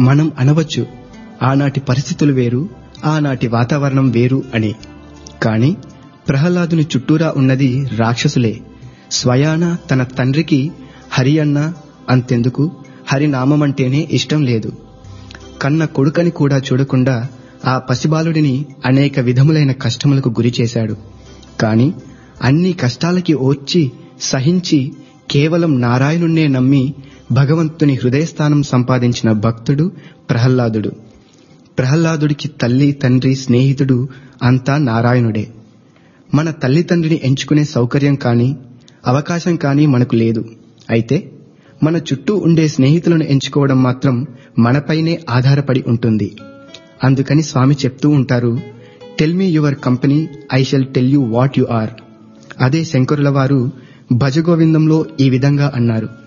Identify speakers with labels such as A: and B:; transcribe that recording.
A: మనం అనవచ్చు ఆనాటి పరిస్థితులు వేరు ఆనాటి వాతావరణం వేరు అని కాని ప్రహ్లాదుని చుట్టూరా ఉన్నది రాక్షసులే స్వయాన తన తండ్రికి హరి అన్న అంతెందుకు హరినామమంటేనే ఇష్టం లేదు కన్న కొడుకని కూడా చూడకుండా ఆ పసిబాలుడిని అనేక విధములైన కష్టములకు గురి చేశాడు కాని అన్ని కష్టాలకి ఓర్చి సహించి కేవలం నారాయణుణ్ణే నమ్మి భగవంతుని హృదయస్థానం సంపాదించిన భక్తుడు ప్రహ్లాదుడు ప్రహ్లాదుడికి తల్లి తండ్రి స్నేహితుడు అంతా నారాయణుడే మన తల్లిదండ్రిని ఎంచుకునే సౌకర్యం కానీ అవకాశం కానీ మనకు లేదు అయితే మన చుట్టూ ఉండే స్నేహితులను ఎంచుకోవడం మాత్రం మనపైనే ఆధారపడి ఉంటుంది అందుకని స్వామి చెప్తూ ఉంటారు tell me your company I shall tell you what you are అదే శంకరుల వారు భజగోవిందంలో ఈ విధంగా అన్నారు